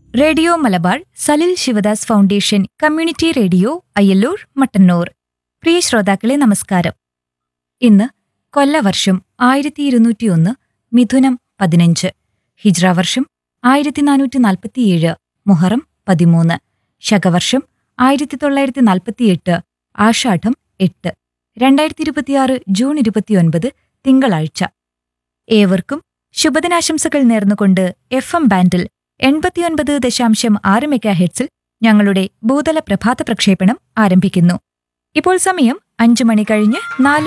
radio Malabar Salil Shivadas foundation community radio Ayyalloor Mattannur പ്രിയ ശ്രോതാക്കളെ നമസ്കാരം ഇന്ന് കൊല്ലവർഷം ആയിരത്തി ഇരുന്നൂറ്റിയൊന്ന് മിഥുനം പതിനഞ്ച് ഹിജ്ര വർഷം ആയിരത്തി നാനൂറ്റി നാൽപ്പത്തിയേഴ് മുഹറം പതിമൂന്ന് ശകവർഷം ആയിരത്തി തൊള്ളായിരത്തി നാൽപ്പത്തിയെട്ട് ആഷാഢം എട്ട് രണ്ടായിരത്തി ഇരുപത്തിയാറ് ജൂൺ ഇരുപത്തിയൊൻപത് തിങ്കളാഴ്ച ഏവർക്കും ശുഭദിനാശംസകൾ നേർന്നുകൊണ്ട് എഫ് എം ബാൻഡിൽ എൺപത്തിയൊൻപത് ദശാംശം ആറ് മെഗാ ഹെഡ്സിൽ ഞങ്ങളുടെ ഭൂതല പ്രഭാത പ്രക്ഷേപണം ആരംഭിക്കുന്നു ഇപ്പോൾ സമയം അഞ്ചു മണി കഴിഞ്ഞ് നാല്